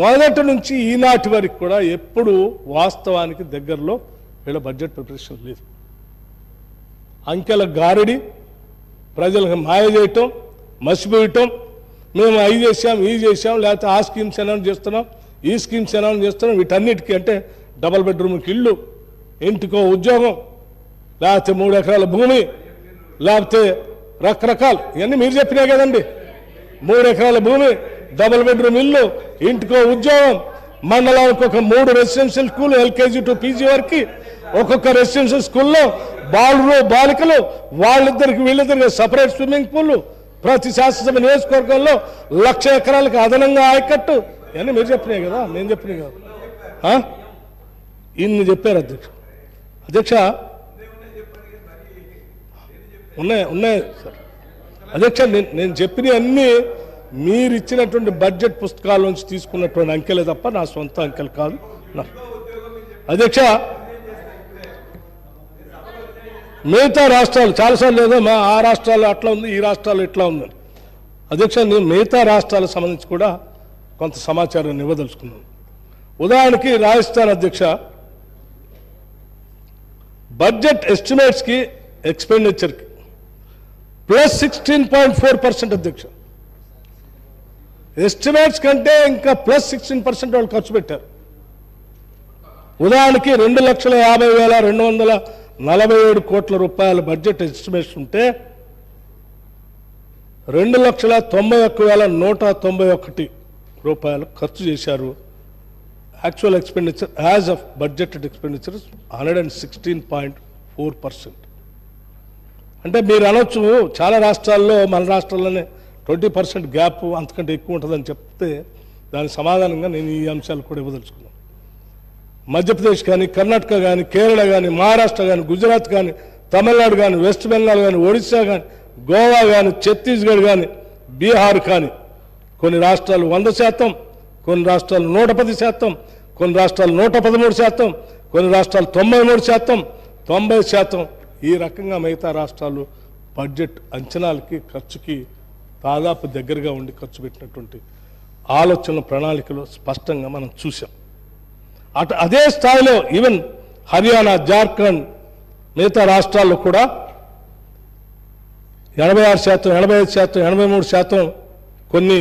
మొదటి నుంచి ఈనాటి వరకు కూడా ఎప్పుడు వాస్తవానికి దగ్గరలో వీళ్ళ బడ్జెట్ ప్రిపరేషన్ లేదు అంకెల గారడి ప్రజలకు మాయ చేయటం మసిపోయటం మేము అవి చేసాం ఇవి చేసాం లేకపోతే ఆ స్కీమ్స్ అనౌన్స్ చేస్తున్నాం ఈ స్కీమ్స్ అనౌన్స్ చేస్తున్నాం వీటన్నిటికీ అంటే డబల్ బెడ్రూమ్కి ఇల్లు ఇంటికో ఉద్యోగం లేకపోతే మూడు ఎకరాల భూమి లేకపోతే రకరకాలు ఇవన్నీ మీరు చెప్పినాయి కదండి మూడు ఎకరాల భూమి డబుల్ బెడ్రూమ్ ఇల్లు ఇంటికో ఉద్యోగం మండలానికి ఒక మూడు residential school LKG to PG వరకు ఒక్కొక్క రెసిడెన్షియల్ స్కూల్లో బాలురు బాలికలు వాళ్ళిద్దరికి వీళ్ళిద్దరికి సపరేట్ స్విమ్మింగ్ పూల్ ప్రతి శాసనసభ నియోజకవర్గంలో లక్ష ఎకరాలకు అదనంగా ఆయకట్టు ఇవన్నీ మీరు చెప్పినాయి కదా నేను చెప్పినాయి కదా ఆ? ఇన్ని చెప్పారు అధ్యక్ష అధ్యక్ష ఉన్నాయి ఉన్నాయి సార్ అధ్యక్ష నేను నేను చెప్పిన అన్ని మీరు ఇచ్చినటువంటి బడ్జెట్ పుస్తకాల నుంచి తీసుకున్నటువంటి అంకెలే తప్ప నా సొంత అంకెలు కాదు నా- అధ్యక్ష మిగతా రాష్ట్రాలు చాలాసార్లు లేదో మా ఆ రాష్ట్రాలు అట్లా ఉంది ఈ రాష్ట్రాలు ఇట్లా ఉందని అధ్యక్ష నేను మిగతా రాష్ట్రాలకు సంబంధించి కూడా కొంత సమాచారాన్ని ఇవ్వదలుచుకున్నాను ఉదాహరణకి రాజస్థాన్ అధ్యక్ష బడ్జెట్ ఎస్టిమేట్స్కి ఎక్స్పెండిచర్కి plus sixteen point four percent అధ్యక్ష ఎస్టిమేట్స్ కంటే ఇంకా ప్లస్ సిక్స్టీన్ పర్సెంట్ వాళ్ళు ఖర్చు పెట్టారు ఉదాహరణకి రెండు లక్షల యాభై వేల రెండు వందల నలభై ఏడు కోట్ల రూపాయల బడ్జెట్ ఎస్టిమేట్స్ ఉంటే రెండు లక్షల తొంభై ఒక్క వేల నూట తొంభై ఒకటి రూపాయలు ఖర్చు చేశారు actual expenditure as of budgeted expenditure hundred and sixteen point four percent అంటే మీరు అనొచ్చు చాలా రాష్ట్రాల్లో మన రాష్ట్రాల్లోనే ట్వంటీ పర్సెంట్ గ్యాప్ అంతకంటే ఎక్కువ ఉంటుందని చెప్తే దానికి సమాధానంగా నేను ఈ అంశాలు కూడా ఇవ్వదలుచుకున్నాను మధ్యప్రదేశ్ కానీ కర్ణాటక కానీ కేరళ కానీ మహారాష్ట్ర కానీ గుజరాత్ కానీ తమిళనాడు కానీ వెస్ట్ బెంగాల్ కానీ ఒడిశా కానీ గోవా కానీ ఛత్తీస్గఢ్ కానీ బీహార్ కానీ కొన్ని రాష్ట్రాలు వంద శాతం కొన్ని రాష్ట్రాలు నూట పది శాతం కొన్ని రాష్ట్రాలు నూట పదమూడు శాతం కొన్ని రాష్ట్రాలు తొంభై మూడు శాతం తొంభై శాతం ఈ రకంగా మిగతా రాష్ట్రాలు బడ్జెట్ అంచనాలకి ఖర్చుకి దాదాపు దగ్గరగా ఉండి ఖర్చు పెట్టినటువంటి ఆలోచన ప్రణాళికలో స్పష్టంగా మనం చూసాం అటు అదే స్థాయిలో ఈవెన్ హర్యానా జార్ఖండ్ మిగతా రాష్ట్రాల్లో కూడా ఎనభై ఆరు శాతం ఎనభై ఐదు శాతం ఎనభై మూడు శాతం కొన్ని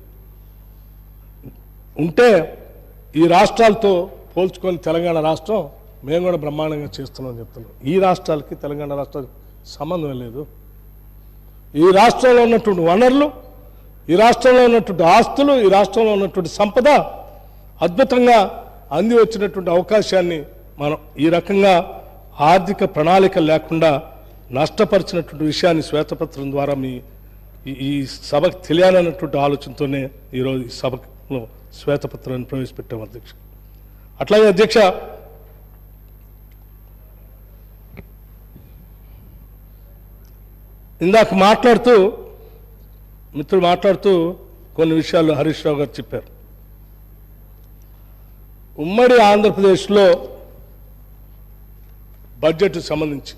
ఉంటే ఈ రాష్ట్రాలతో పోల్చుకొని తెలంగాణ రాష్ట్రం మేము కూడా బ్రహ్మాండంగా చేస్తున్నాం చెప్తున్నాం ఈ రాష్ట్రాలకి తెలంగాణ రాష్ట్రాలకి సంబంధం లేదు ఈ రాష్ట్రంలో ఉన్నటువంటి వనరులు ఈ రాష్ట్రంలో ఉన్నటువంటి ఆస్తులు ఈ రాష్ట్రంలో ఉన్నటువంటి సంపద అద్భుతంగా అంది వచ్చినటువంటి అవకాశాన్ని మనం ఈ రకంగా ఆర్థిక ప్రణాళిక లేకుండా నష్టపరిచినటువంటి విషయాన్ని శ్వేతపత్రం ద్వారా మీ ఈ- ఈ సభకు తెలియాలన్నటువంటి ఆలోచనతోనే ఈరోజు ఈ సభలో శ్వేతపత్రాన్ని ప్రవేశపెట్టాం అధ్యక్ష అట్లాగే అధ్యక్ష ఇందాక మాట్లాడుతూ మిత్రుడు మాట్లాడుతూ కొన్ని విషయాలు హరీష్ రావు గారు చెప్పారు ఉమ్మడి ఆంధ్రప్రదేశ్లో బడ్జెట్ సంబంధించి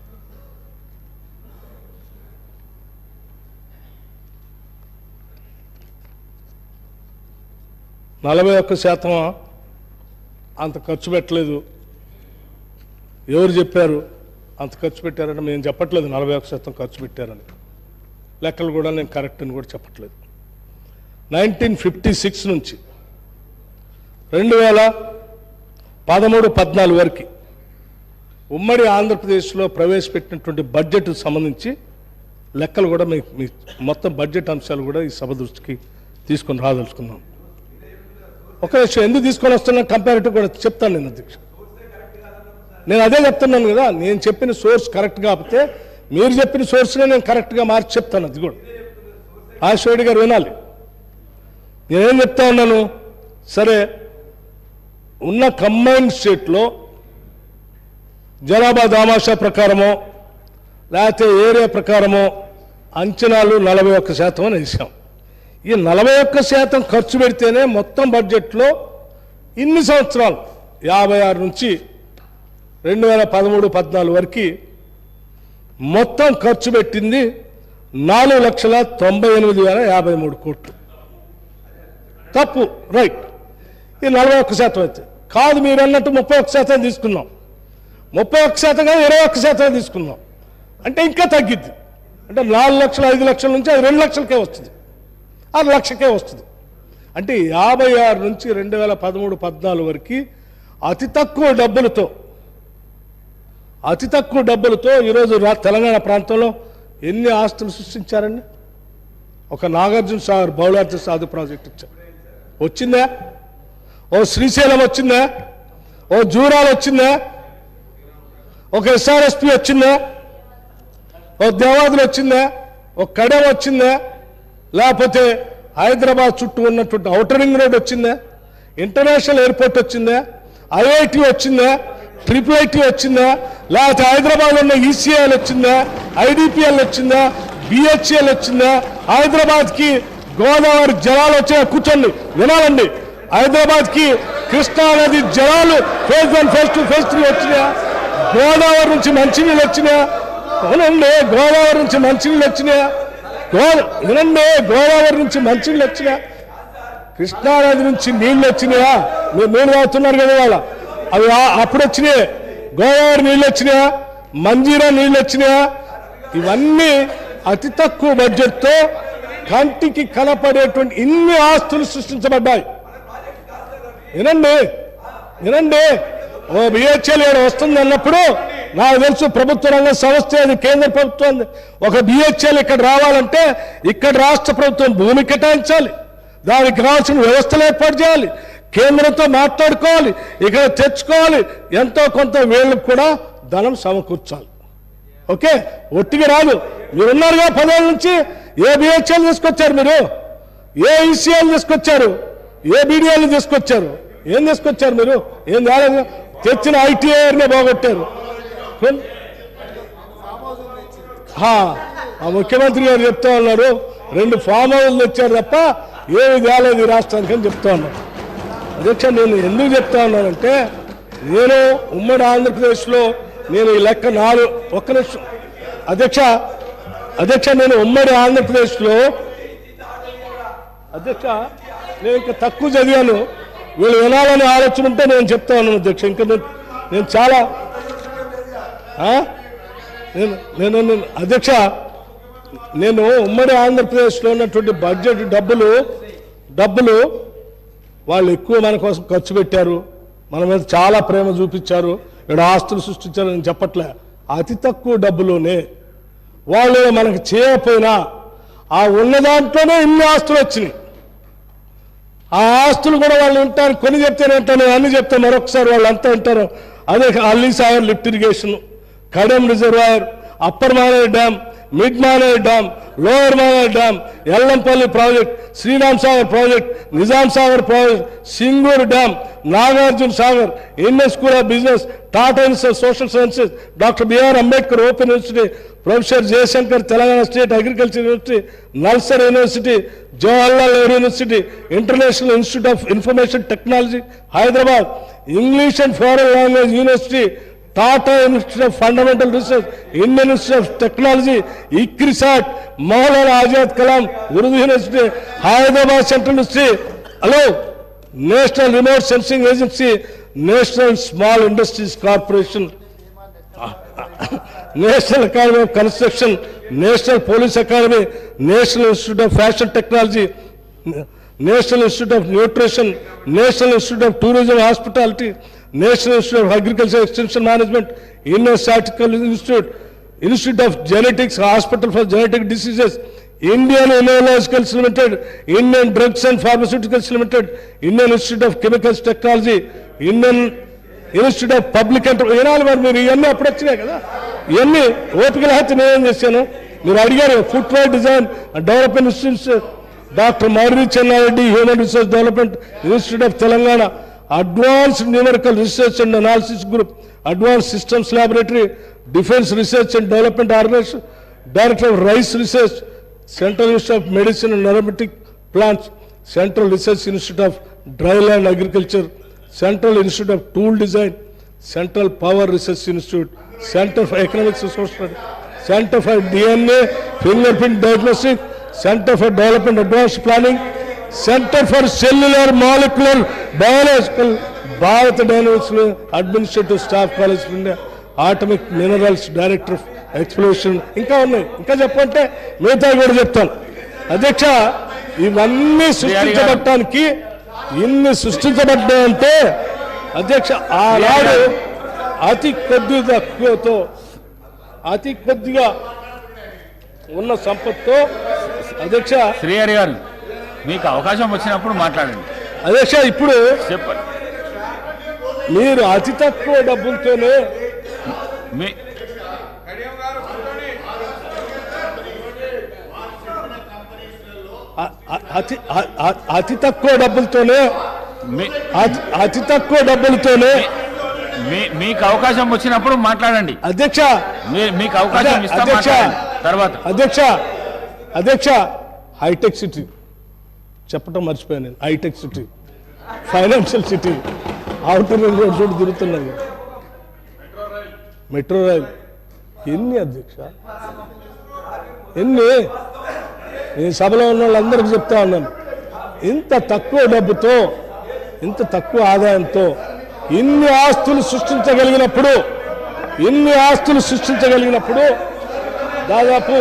నలభై ఒక్క శాతం అంత ఖర్చు పెట్టలేదు ఎవరు చెప్పారు అంత ఖర్చు పెట్టారని మేము చెప్పట్లేదు నలభై ఒక్క శాతం ఖర్చు పెట్టారని లెక్కలు కూడా నేను కరెక్ట్ అని కూడా చెప్పట్లేదు నైన్టీన్ ఫిఫ్టీ సిక్స్ నుంచి రెండు వేల పదమూడు పద్నాలుగు వరకు ఉమ్మడి ఆంధ్రప్రదేశ్లో ప్రవేశపెట్టినటువంటి బడ్జెట్ సంబంధించి లెక్కలు కూడా మీ మీ మొత్తం బడ్జెట్ అంశాలు కూడా ఈ సభ దృష్టికి తీసుకొని రాదలుచుకున్నాం ఒక విషయం ఎందుకు తీసుకొని వస్తున్నా కంపారిటివ్ కూడా చెప్తాను నేను అధ్యక్ష నేను అదే చెప్తున్నాను కదా నేను చెప్పిన సోర్స్ కరెక్ట్ కాకపోతే మీరు చెప్పిన సోర్స్నే నేను కరెక్ట్గా మార్చి చెప్తాను అది కూడా ఆశ్వడి గారు వినాలి నేనేం చెప్తా ఉన్నాను సరే ఉన్న కంబైన్డ్ స్టేట్లో జనాభా దామాషా ప్రకారమో లేకపోతే ఏరియా ప్రకారమో అంచనాలు నలభై ఒక్క శాతం అని వేసాం ఈ నలభై ఒక్క శాతం ఖర్చు పెడితేనే మొత్తం బడ్జెట్లో ఇన్ని సంవత్సరాలు యాభై ఆరు నుంచి రెండు వేల పదమూడు పద్నాలుగు వరకు మొత్తం ఖర్చు పెట్టింది నాలుగు లక్షల తొంభై ఎనిమిది వేల యాభై మూడు కోట్లు తప్పు రైట్ ఇది నలభై ఒక్క శాతం అవుతుంది కాదు మీరు అన్నట్టు ముప్పై ఒక్క శాతం తీసుకున్నాం ముప్పై ఒక్క శాతం కాదు ఇరవై ఒక్క శాతం తీసుకున్నాం అంటే ఇంకా తగ్గిద్ది అంటే నాలుగు లక్షలు ఐదు లక్షల నుంచి అది రెండు లక్షలకే వస్తుంది ఆరు లక్షకే వస్తుంది అంటే యాభై ఆరు నుంచి రెండు వేల పదమూడు పద్నాలుగు వరకు అతి తక్కువ డబ్బులతో అతి తక్కువ డబ్బులతో ఈరోజు రా తెలంగాణ ప్రాంతంలో ఎన్ని ఆస్తులు సృష్టించారండి ఒక నాగార్జున సాగర్ బౌలార్జ సాధు ప్రాజెక్ట్ ఇచ్చారు వచ్చిందా ఓ శ్రీశైలం వచ్చిందా ఓ జూరాలు వచ్చిందా ఒక ఎస్ఆర్ఎస్పి వచ్చిందా ఓ దేవాదులు వచ్చిందా ఒక కడెం వచ్చిందా లేకపోతే హైదరాబాద్ చుట్టూ ఉన్నటువంటి ఔటర్ రింగ్ రోడ్ వచ్చిందా ఇంటర్నేషనల్ ఎయిర్పోర్ట్ వచ్చిందా ఐఐటి వచ్చిందా ట్రిపుల్ ఐటీ వచ్చిందా లేకపోతే హైదరాబాద్ ఉన్న ఈసీఎల్ వచ్చిందా ఐడిపిఎల్ వచ్చిందా బిహెచ్ఎల్ వచ్చిందా హైదరాబాద్ కి గోదావరి జలాలు వచ్చా కూర్చోండి వినాలండి హైదరాబాద్ కి కృష్ణా నది జలాలు phase one phase two phase three వచ్చినాయా గోదావరి నుంచి మంచినీళ్ళు వచ్చినాయా అవునండి గోదావరి నుంచి మంచినీళ్ళు వచ్చినాయా గో వినండి గోదావరి నుంచి మంచినీళ్ళు వచ్చినా కృష్ణానది నుంచి నీళ్లు వచ్చినాయా మీరు నీళ్ళు తాగుతున్నారు కదా వాళ్ళ అవి ఆ- అప్పుడు వచ్చినాయి గోదావరి నీళ్ళు వచ్చినాయా మంజీరా నీళ్ళు వచ్చినాయా ఇవన్నీ అతి తక్కువ బడ్జెట్తో కంటికి కనపడేటువంటి ఇన్ని ఆస్తులు సృష్టించబడ్డాయి వినండి వినండి ఓ బిహెచ్ఎల్ ఏడు వస్తుంది అన్నప్పుడు నాకు తెలుసు ప్రభుత్వ రంగ సంస్థ అది కేంద్ర ప్రభుత్వం ఒక బిహెచ్ఎల్ ఇక్కడ రావాలంటే ఇక్కడ రాష్ట్ర ప్రభుత్వం భూమి కేటాయించాలి దానికి కావాల్సిన వ్యవస్థలు ఏర్పాటు చేయాలి కేంద్రంతో మాట్లాడుకోవాలి ఇక్కడ తెచ్చుకోవాలి ఎంతో కొంత వీళ్ళకి కూడా ధనం సమకూర్చాలి ఓకే ఒట్టిగా రాదు మీరున్నారుగా పదేళ్ళ నుంచి ఏ బిహెచ్ఎల్ తీసుకొచ్చారు మీరు ఏ ఈసీఎల్ తీసుకొచ్చారు ఏ బీడీఎల్ తీసుకొచ్చారు ఏం తీసుకొచ్చారు మీరు ఏం కాలేదు తెచ్చిన ఐటీఐఆర్నే బాగొట్టారు కొన్- హా, ఆ ముఖ్యమంత్రి గారు చెప్తా ఉన్నారు రెండు ఫామ్ హౌస్లు తెచ్చారు తప్ప ఏమి కాలేదు ఈ రాష్ట్రానికి అని చెప్తా ఉన్నారు అధ్యక్ష నేను ఎందుకు చెప్తా ఉన్నానంటే నేను ఉమ్మడి ఆంధ్రప్రదేశ్లో నేను ఈ లెక్క నాలుగు ఒక్క నిమిషం అధ్యక్ష అధ్యక్ష నేను ఉమ్మడి ఆంధ్రప్రదేశ్లో అధ్యక్ష నేను ఇంకా తక్కువ చదివాను వీళ్ళు వినాలని ఆలోచన ఉంటే నేను చెప్తా ఉన్నాను అధ్యక్ష ఇంకా నేను నేను చాలా ఆ? నేను నేను నేను- అధ్యక్ష నేను ఉమ్మడి ఆంధ్రప్రదేశ్లో ఉన్నటువంటి బడ్జెట్ డబ్బులు డబ్బులు వాళ్ళు ఎక్కువ మన కోసం ఖర్చు పెట్టారు మన మీద చాలా ప్రేమ చూపించారు ఇక్కడ ఆస్తులు సృష్టించారు నేను చెప్పట్లే అతి తక్కువ డబ్బులోనే వాళ్ళు మనకి చేయకపోయినా ఆ ఉన్న దాంట్లోనే ఇన్ని ఆస్తులు వచ్చినాయి ఆ ఆస్తులు కూడా వాళ్ళు ఉంటారు కొని చెప్తేనే ఉంటాను అన్ని చెప్తే మరొకసారి వాళ్ళు అంతా ఉంటారు అదే Ali Sagar lift irrigation Kadem reservoir upper Maner dam mid Maner dam lower Maner dam Yellampalli project Sriram Sagar project Nizam Sagar project Singur dam Nagarjuna Sagar Indian school of business Tata institute social sciences doctor BR Ambedkar open university professor Jayashankar Telangana state agriculture university NALSAR university Jawaharlal Nehru university international institute of information technology Hyderabad English and foreign language university Tata institute of fundamental research Indian institute of technology ICRISAT Maulana Azad Kalam Urdu university Hyderabad central university hello national remote sensing agency national small industries corporation national academy of construction national police academy national institute of fashion technology national institute of nutrition national institute of tourism hospitality national institute of agriculture extension management Indian statical institute institute of genetics hospital for genetic diseases Indian immunologicals limited Indian drugs and pharmaceuticals limited Indian institute of chemicals technology Indian institute of public enter వినాలి మరి మీరు ఇవన్నీ అప్పుడు వచ్చినాయి కదా ఇవన్నీ ఓపిక లేకపోతే నేనేం చేశాను మీరు అడిగారు footwear design and development institutes doctor Marri Chennareddy human resource development institute of Telangana advanced numerical research and analysis group advance systems laboratory defence research and development organisation director of rice research central institute of medicine and నెరబెటిక్ plants central research institute of dry land agriculture central institute of tool design central power research institute centre for economics social centre for DNA fingerprint diagnostic centre for development advance planning centre for cellular molecular biological Bharat dynamics administrative staff college India atomic minerals director of exploration ఇంకా ఉన్నాయి ఇంకా చెప్పంటే మిగతా కూడా చెప్తాను అధ్యక్ష ఇవన్నీ సృష్టించబడటానికి ఇన్ని సృష్టించబడ్డాయంటే అధ్యక్ష ఆనాడు అతి కొద్ది తక్కువతో అతి కొద్దిగా ఉన్న సంపత్తో అధ్యక్ష శ్రీహరి గారు మీకు అవకాశం వచ్చినప్పుడు మాట్లాడండి అధ్యక్ష ఇప్పుడు చెప్పండి మీరు అతి తక్కువ డబ్బులతోనే మీ అ- అ- అతి అ- అ- అతి తక్కువ డబ్బులతోనే మీ అతి అతి తక్కువ డబ్బులతోనే మీ- మీకు అవకాశం వచ్చినప్పుడు మాట్లాడండి అధ్యక్ష మీ- మీకు అవకాశం అదే, ఇస్తాం అధ్యక్ష. మాట్లాడండి తర్వాత అధ్యక్ష అధ్యక్ష హైటెక్ సిటీ చెప్పటం మర్చిపోయాను నేను hitech city financial city outer ring road చూడు తిరుగుతున్నాయి మెట్రో రైల్ ఎన్ని అధ్యక్ష ఎన్ని నేను సభలో ఉన్న వాళ్ళందరికీ చెప్తా ఉన్నాను ఇంత తక్కువ డబ్బుతో ఇంత తక్కువ ఆదాయంతో ఇన్ని ఆస్తులు సృష్టించగలిగినప్పుడు ఇన్ని ఆస్తులు సృష్టించగలిగినప్పుడు దాదాపు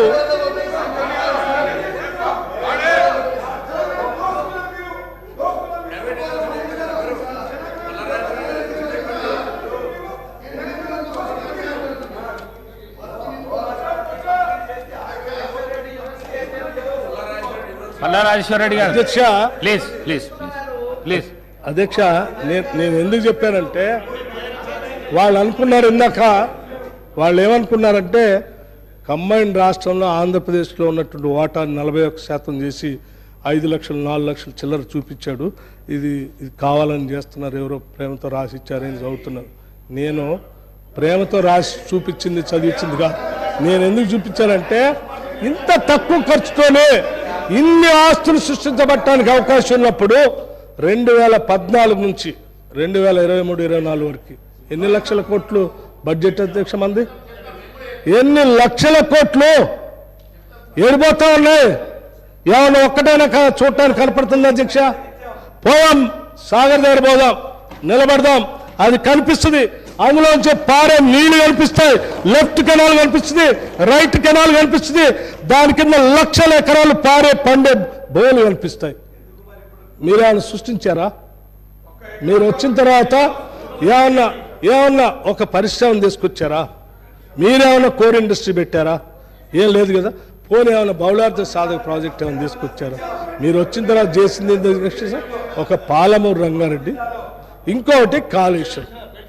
పల్లా రాజేశ్వరరెడ్డి గారు అధ్యక్ష ప్లీజ్ ప్లీజ్ ప్లీజ్ అధ్యక్ష నేను నేను ఎందుకు చెప్పానంటే వాళ్ళు అనుకున్నారు ఇందాక వాళ్ళు ఏమనుకున్నారంటే కంబైన్డ్ రాష్ట్రంలో ఆంధ్రప్రదేశ్లో ఉన్నటువంటి వాటాని నలభై ఒక్క శాతం చేసి ఐదు లక్షలు నాలుగు లక్షలు చిల్లర చూపించాడు ఇది ఇది కావాలని చేస్తున్నారు ఎవరో ప్రేమతో రాసి ఇచ్చారని చదువుతున్నారు నేను ప్రేమతో రాసి చూపించింది చదివించింది కాదు నేను ఎందుకు చూపించానంటే ఇంత తక్కువ ఖర్చుతోనే ఇన్ని ఆస్తులు సృష్టించబట్టడానికి అవకాశం ఉన్నప్పుడు రెండు వేల పద్నాలుగు నుంచి రెండు వేల ఇరవై మూడు ఇరవై నాలుగు వరకు ఎన్ని లక్షల కోట్లు బడ్జెట్ అధ్యక్ష మంది ఎన్ని లక్షల కోట్లు ఏడిపోతా ఉన్నాయి ఏమన్నా ఒక్కటైనా క- చూడటానికి కనపడుతుంది అధ్యక్ష పోదాం సాగర్ దగ్గర పోదాం నిలబడదాం అది కనిపిస్తుంది అందులోంచి పారే నీళ్లు కనిపిస్తాయి లెఫ్ట్ కెనాల్ కనిపిస్తుంది రైట్ కెనాల్ కనిపిస్తుంది దాని కింద లక్షల ఎకరాలు పారే పండే బోలు కనిపిస్తాయి మీరేమైనా సృష్టించారా మీరు వచ్చిన తర్వాత ఏమన్నా ఏమన్నా ఒక పరిశ్రమ తీసుకొచ్చారా మీరేమన్నా కోర్ ఇండస్ట్రీ పెట్టారా ఏం లేదు కదా పోనీ ఏమైనా బౌలార్థ సాధక ప్రాజెక్ట్ ఏమైనా తీసుకొచ్చారా మీరు వచ్చిన తర్వాత చేసింది ఏంటో తెలుసా సార్? ఒక పాలమూరు రంగారెడ్డి ఇంకొకటి కాళేశ్వరం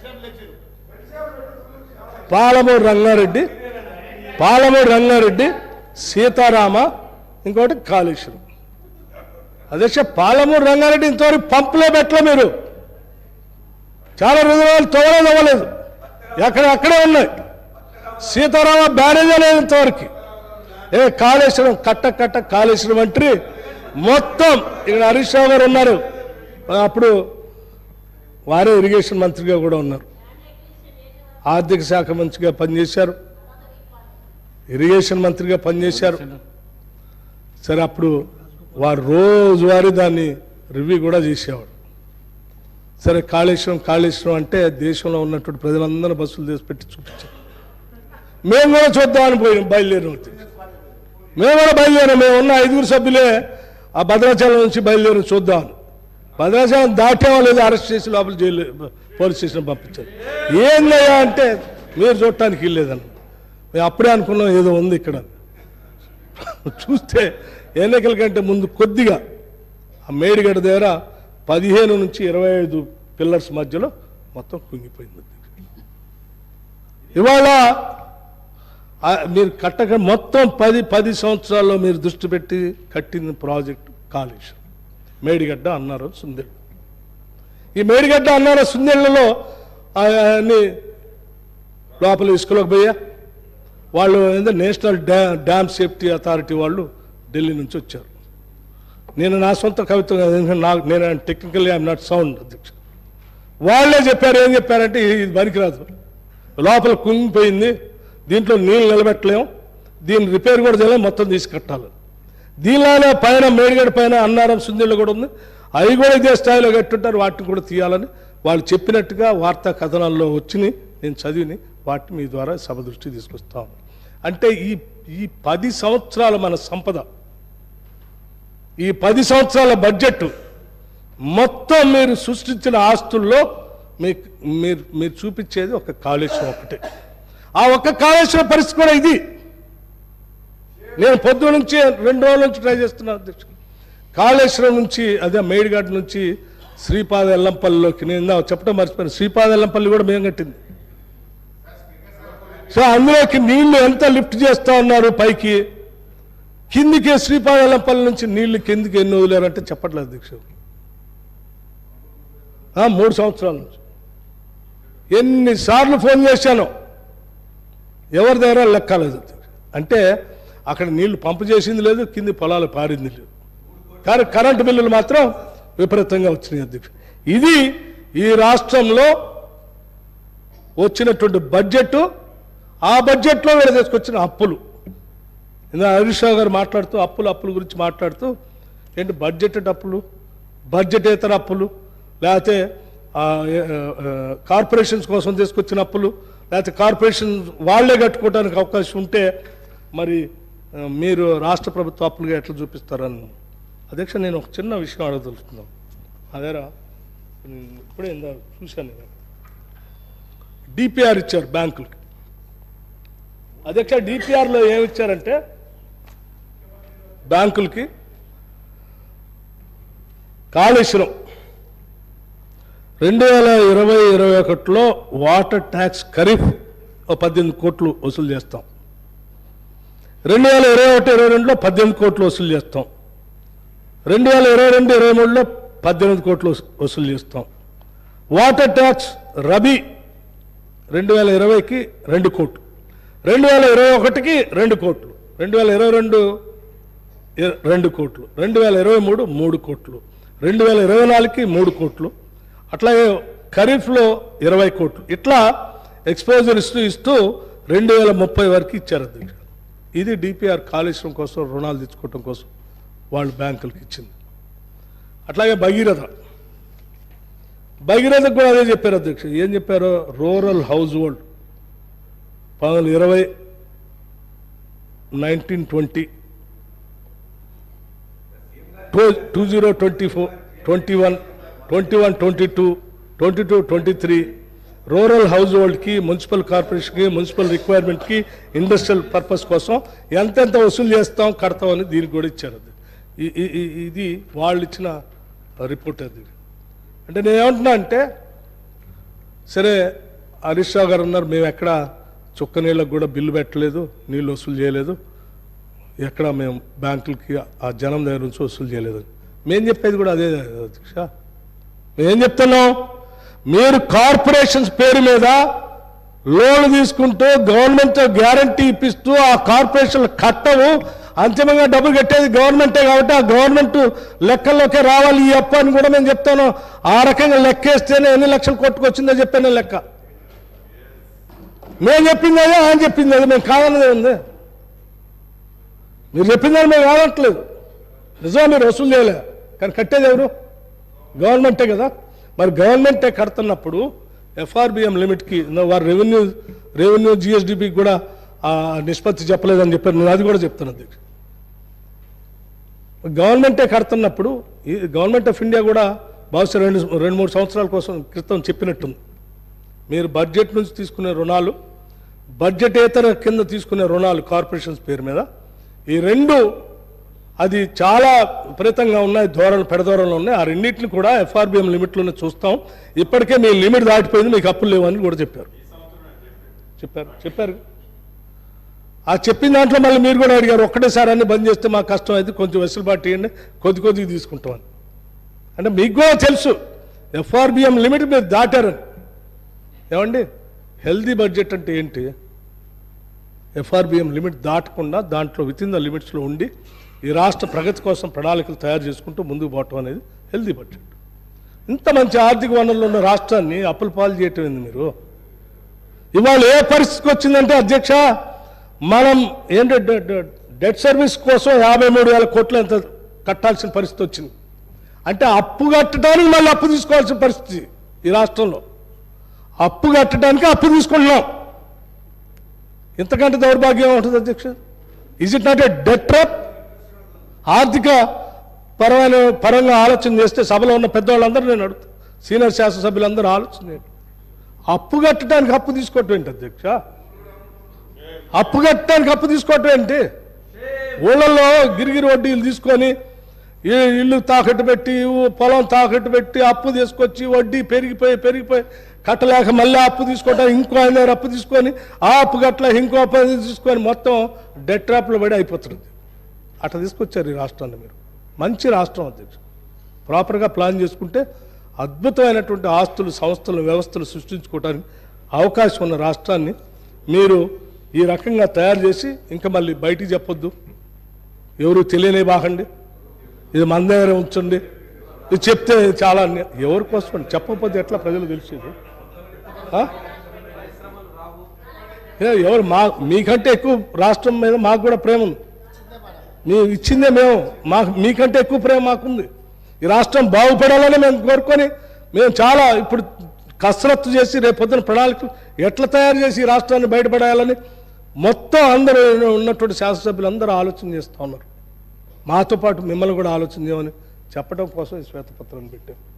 పాలమూరు రంగారెడ్డి పాలమూరు రంగారెడ్డి సీతారామ ఇంకొకటి కాళేశ్వరం అధ్యక్ష పాలమూరు రంగారెడ్డి ఇంతవరకు పంపులో పెట్టలే మీరు చాలా రోజులు తోవలేదు అవ్వలేదు ఎక్కడ అక్కడే ఉన్నాయి సీతారామ బ్యారేజ్ లేదు ఇంతవరకు ఏ కాళేశ్వరం కట్ట కట్ట కాళేశ్వరం అంటే మొత్తం ఇక్కడ హరీష్ రావు గారు ఉన్నారు అప్పుడు వారే ఇరిగేషన్ మంత్రిగా కూడా ఉన్నారు ఆర్థిక శాఖ మంత్రిగా పనిచేశారు ఇరిగేషన్ మంత్రిగా పనిచేశారు సరే అప్పుడు వారు రోజువారీ దాన్ని రివ్యూ కూడా చేసేవాడు సరే కాళేశ్వరం కాళేశ్వరం అంటే దేశంలో ఉన్నటువంటి ప్రజలందరూ బస్సులు తీసి పెట్టి చూపించారు మేము కూడా చూద్దామని పోయినాం బయలుదేరిన మేము కూడా బయలుదేరాం మేము ఉన్న ఐదుగురు సభ్యులే ఆ భద్రాచలం నుంచి బయలుదేరి చూద్దాం భద్రాచలం దాటేమో లేదు అరెస్ట్ చేసి లోపల జైలు పోలీస్ స్టేషన్ పంపించారు ఏందయ్యా అంటే మీరు చూడటానికి వెళ్ళేదన్న మేము అప్పుడే అనుకున్నాం ఏదో ఉంది ఇక్కడ చూస్తే ఎన్నికల కంటే ముందు కొద్దిగా ఆ మేడిగడ్డ దగ్గర పదిహేను నుంచి ఇరవై ఐదు పిల్లర్స్ మధ్యలో మొత్తం కుంగిపోయింది ఇవాళ ఆ మీరు కట్టక మొత్తం పది పది సంవత్సరాల్లో మీరు దృష్టి పెట్టి కట్టిన ప్రాజెక్టు కాళేశ్వరం మేడిగడ్డ అన్నారు సుందెళ్ళు ఈ మేడిగడ్డ అన్నారు సుందెళ్లలో అన్ని లోపల ఇసుకలోకి పోయా వాళ్ళు ఏంటంటే నేషనల్ డ్యా డ్యామ్ సేఫ్టీ అథారిటీ వాళ్ళు ఢిల్లీ నుంచి వచ్చారు నేను నా సొంత కవిత కాదు, ఎందుకంటే నాకు నేను టెక్నికల్లీ ఐఎమ్ నాట్ సౌండ్ అధ్యక్ష వాళ్ళే చెప్పారు ఏం చెప్పారంటే ఇది పనికిరాదు లోపల కుంగిపోయింది దీంట్లో నీళ్ళు నిలబెట్టలేం దీన్ని రిపేర్ కూడా చేయలేం మొత్తం తీసి కట్టాలి దీనిలోనే పైన మేడిగడ పైన అన్నారం సుందీళ్ళు కూడా ఉంది అవి కూడా ఇదే స్థాయిలో కట్టుంటారు వాటిని కూడా తీయాలని వాళ్ళు చెప్పినట్టుగా వార్తా కథనాల్లో వచ్చినాయి నేను చదివిని వాటిని మీ ద్వారా సభ దృష్టికి తీసుకొస్తాం అంటే ఈ ఈ పది సంవత్సరాల మన సంపద ఈ పది సంవత్సరాల బడ్జెట్ మొత్తం మీరు సృష్టించిన ఆస్తుల్లో మీకు మీరు మీరు చూపించేది ఒక కాళేశ్వరం ఒకటే ఆ ఒక్క కాళేశ్వరం పరిస్థితి కూడా ఇది నేను పొద్దు నుంచి రెండు రోజుల నుంచి ట్రై చేస్తున్నాను అధ్యక్షుడు కాళేశ్వరం నుంచి అదే మేడిగడ్డ నుంచి శ్రీపాద ఎల్లంపల్లిలోకి నేను ఇందాక చెప్పడం మర్చిపోయాను శ్రీపాద ఎల్లంపల్లి కూడా మేము కట్టింది సో అందులోకి నీళ్లు ఎంత లిఫ్ట్ చేస్తా ఉన్నారు పైకి కిందికి శ్రీపాద ఎల్లంపల్లి నుంచి నీళ్లు కిందికి ఎన్ని వదిలేరంటే చెప్పట్లేదు అధ్యక్షుడు ఆ, మూడు సంవత్సరాల నుంచి ఎన్నిసార్లు ఫోన్ చేశాను ఎవరి దగ్గర లెక్కలేదు అంటే అక్కడ నీళ్లు పంపు చేసింది లేదు కింది పొలాలు పారింది లేదు కానీ కరెంటు బిల్లులు మాత్రం విపరీతంగా వచ్చినాయి అధ్యక్ష ఇది ఈ రాష్ట్రంలో వచ్చినటువంటి బడ్జెట్ ఆ బడ్జెట్లో వీళ్ళు తీసుకొచ్చిన అప్పులు ఇందా హరీష్ రావు గారు మాట్లాడుతూ అప్పులు అప్పుల గురించి మాట్లాడుతూ ఏంటి బడ్జెట్ అప్పులు బడ్జెటేతర అప్పులు లేకపోతే ఆ, ఏ, ఆ, కార్పొరేషన్స్ కోసం తీసుకొచ్చిన అప్పులు లేకపోతే కార్పొరేషన్ వాళ్ళే కట్టుకోవడానికి అవకాశం ఉంటే మరి ఆ, మీరు రాష్ట్ర ప్రభుత్వ అప్పులుగా ఎట్లా చూపిస్తారని అధ్యక్ష నేను ఒక చిన్న విషయం అడగదలుచుకున్నాను అదేరా నేను ఇప్పుడే ఇందా చూశాను నేను డిపిఆర్ ఇచ్చారు బ్యాంకులకి అధ్యక్ష డిపిఆర్లో ఏమి ఇచ్చారంటే బ్యాంకులకి కాళేశ్వరం రెండు వేల ఇరవై ఇరవై ఒకటిలో వాటర్ ట్యాక్స్ ఖరీఫ్ ఓ పద్దెనిమిది కోట్లు వసూలు చేస్తాం రెండు వేల ఇరవై ఒకటి ఇరవై రెండులో పద్దెనిమిది కోట్లు వసూలు చేస్తాం రెండు వేల ఇరవై రెండు ఇరవై మూడులో పద్దెనిమిది కోట్లు వసూ- వసూలు చేస్తాం వాటర్ ట్యాక్స్ రబీ రెండు వేల ఇరవైకి రెండు కోట్లు రెండు వేల ఇరవై ఒకటికి రెండు కోట్లు రెండు వేల ఇరవై రెండు ఇర- రెండు కోట్లు రెండు వేల ఇరవై మూడు మూడు కోట్లు రెండు వేల ఇరవై నాలుగుకి మూడు కోట్లు అట్లాగే ఖరీఫ్లో ఇరవై కోట్లు ఇట్లా ఎక్స్పోజర్ ఇస్తూ ఇస్తూ రెండు వేల ముప్పై వరకు ఇచ్చారు అధ్యక్ష ఇది డిపిఆర్ కాళేశ్వరం కోసం రుణాలు తెచ్చుకోవటం కోసం వాళ్ళు బ్యాంకులకు ఇచ్చింది అట్లాగే భగీరథ భగీరథకు కూడా అదే చెప్పారు అధ్యక్ష ఏం చెప్పారు రూరల్ హౌస్ హోల్డ్ పంతొమ్మిది ఇరవై nineteen twenty two two zero twenty four twenty one twenty one twenty two twenty two twenty three rural house హోల్డ్కి మున్సిపల్ కార్పొరేషన్కి మున్సిపల్ రిక్వైర్మెంట్కి ఇండస్ట్రియల్ పర్పస్ కోసం ఎంతెంత వసూలు చేస్తాం కడతాం అని దీనికి కూడా ఇచ్చారు అది ఈ- ఈ- ఈ- ఇది వాళ్ళు ఇచ్చిన రిపోర్ట్ అది అంటే నేను ఏమంటున్నా అంటే సరే హరీష్ రావు గారు ఉన్నారు మేము ఎక్కడ చుక్క నీళ్ళకు కూడా బిల్లు పెట్టలేదు నీళ్ళు వసూలు చేయలేదు ఎక్కడ మేము బ్యాంకులకి ఆ జనం దగ్గర నుంచి వసూలు చేయలేదు మేము చెప్పేది కూడా అదే అధ్యక్ష మేమేం చెప్తున్నాం మీరు కార్పొరేషన్స్ పేరు మీద లోన్ తీసుకుంటూ గవర్నమెంట్ గ్యారంటీ ఇప్పిస్తూ ఆ కార్పొరేషన్లు కట్టవు అంతిమంగా డబ్బులు కట్టేది గవర్నమెంటే కాబట్టి ఆ గవర్నమెంట్ లెక్కల్లోకే రావాలి ఈ అప్పు అని కూడా నేను చెప్తాను ఆ రకంగా లెక్కేస్తేనే ఎన్ని లక్షలు కొట్టుకొచ్చిందో చెప్పాను నేను లెక్క మేము చెప్పింది అదే ఆయన చెప్పింది అదే మేము కాదన్నదే ఉంది మీరు చెప్పిందని మేము కాదట్లేదు నిజం మీరు వసూలు చేయలే కానీ కట్టేది ఎవరు గవర్నమెంటే కదా మరి గవర్నమెంటే కడుతున్నప్పుడు ఎఫ్ఆర్బిఎం లిమిట్కి నా- వారు రెవెన్యూ రెవెన్యూ జిఎస్డిపికి కూడా ఆ నిష్పత్తి చెప్పలేదని చెప్పారు నేను అది కూడా చెప్తాను అధ్యక్ష గవర్నమెంటే కడుతున్నప్పుడు ఈ గవర్నమెంట్ ఆఫ్ ఇండియా కూడా బహుశా రెండు రెండు మూడు సంవత్సరాల కోసం క్రితం చెప్పినట్టుంది మీరు బడ్జెట్ నుంచి తీసుకునే రుణాలు బడ్జెటేతర కింద తీసుకునే రుణాలు కార్పొరేషన్స్ పేరు మీద ఈ రెండు అది చాలా విపరీతంగా ఉన్నాయి ధోరణి పెడధోరణిలో ఉన్నాయి ఆ రెండింటిని కూడా ఎఫ్ఆర్బిఎం లిమిట్లోనే చూస్తాం ఇప్పటికే మీ లిమిట్ దాటిపోయింది మీకు అప్పులు లేవని కూడా చెప్పారు చెప్పారు చెప్పారు ఆ చెప్పిన దాంట్లో మళ్ళీ మీరు కూడా అడిగారు ఒక్కటేసారి అన్ని బంద్ చేస్తే మాకు కష్టం అయితే కొంచెం వెసులుబాటు ఇవ్వండి కొద్ది కొద్దిగా తీసుకుంటామని అంటే మీకు కూడా తెలుసు ఎఫ్ఆర్బిఎం లిమిట్ మీరు దాటారని ఏమండి హెల్దీ బడ్జెట్ అంటే ఏంటి ఎఫ్ఆర్బిఎం లిమిట్ దాటకుండా దాంట్లో విత్ ఇన్ ద లిమిట్స్లో ఉండి ఈ రాష్ట్ర ప్రగతి కోసం ప్రణాళికలు తయారు చేసుకుంటూ ముందుకు పోవటం అనేది హెల్దీ బడ్జెట్ ఇంత మంచి ఆర్థిక వనరులు ఉన్న రాష్ట్రాన్ని అప్పుల పాలు చేయటం ఏంది మీరు ఇవాళ ఏ పరిస్థితికి వచ్చిందంటే అధ్యక్ష మనం ఏంటంటే డెట్ సర్వీస్ కోసం యాభై మూడు వేల కోట్లు ఎంత కట్టాల్సిన పరిస్థితి వచ్చింది అంటే అప్పు కట్టడానికి మళ్ళీ అప్పు తీసుకోవాల్సిన పరిస్థితి ఈ రాష్ట్రంలో అప్పు కట్టడానికి అప్పు తీసుకుంటున్నాం ఇంతకంటే దౌర్భాగ్యం ఉంటుంది అధ్యక్ష is it not a debt trap ఆర్థిక పరమైన పరంగా ఆలోచన చేస్తే సభలో ఉన్న పెద్దవాళ్ళందరూ నేను అడుగుతా సీనియర్ శాసనసభ్యులందరూ ఆలోచన చేయండి అప్పు కట్టడానికి అప్పు తీసుకోవటం ఏంటి అధ్యక్ష అప్పు కట్టడానికి అప్పు తీసుకోవటం ఏంటి ఊళ్ళల్లో గిరిగిరి వడ్డీలు తీసుకొని ఈ ఇల్లు తాకట్టు పెట్టి ఊ పొలం తాకట్టు పెట్టి అప్పు తీసుకొచ్చి వడ్డీ పెరిగిపోయి పెరిగిపోయి కట్టలేక మళ్ళీ అప్పు తీసుకోవటానికి ఇంకో ఆయన దగ్గర అప్పు తీసుకొని ఆ అప్పు కట్టలేక ఇంకో అప్పు తీసుకొని మొత్తం డెట్ ట్రాప్లో పడి అయిపోతుంది అట్లా తీసుకొచ్చారు ఈ రాష్ట్రాన్ని మీరు మంచి రాష్ట్రం అధ్యక్ష ప్రాపర్గా ప్లాన్ చేసుకుంటే అద్భుతమైనటువంటి ఆస్తులు సంస్థలు వ్యవస్థలు సృష్టించుకోవడానికి అవకాశం ఉన్న రాష్ట్రాన్ని మీరు ఈ రకంగా తయారు చేసి ఇంకా మళ్ళీ బయటికి చెప్పొద్దు ఎవరు తెలియనే బాగండి ఇది మన దగ్గర ఉంచండి ఇది చెప్తే చాలా అన్య- ఎవరి కోసం అండి? చెప్పకపోతే ఎట్లా ప్రజలు తెలిసేది ఆ? ఏ, ఎవరు మా మీకంటే ఎక్కువ రాష్ట్రం మీద మాకు కూడా ప్రేమ ఉంది మేము ఇచ్చిందే మేము మాకు మీకంటే ఎక్కువ ప్రేమ మాకుంది ఈ రాష్ట్రం బాగుపడాలని మేము కోరుకొని మేము చాలా ఇప్పుడు కసరత్తు చేసి రేపు పొద్దున ప్రణాళిక ఎట్లా తయారు చేసి ఈ రాష్ట్రాన్ని బయటపడేయాలని మొత్తం అందరూ ఉన్నటువంటి శాసనసభ్యులు అందరూ ఆలోచన చేస్తూ ఉన్నారు మాతో పాటు మిమ్మల్ని కూడా ఆలోచన చేయమని చెప్పడం కోసం ఈ శ్వేతపత్రాన్ని పెట్టాం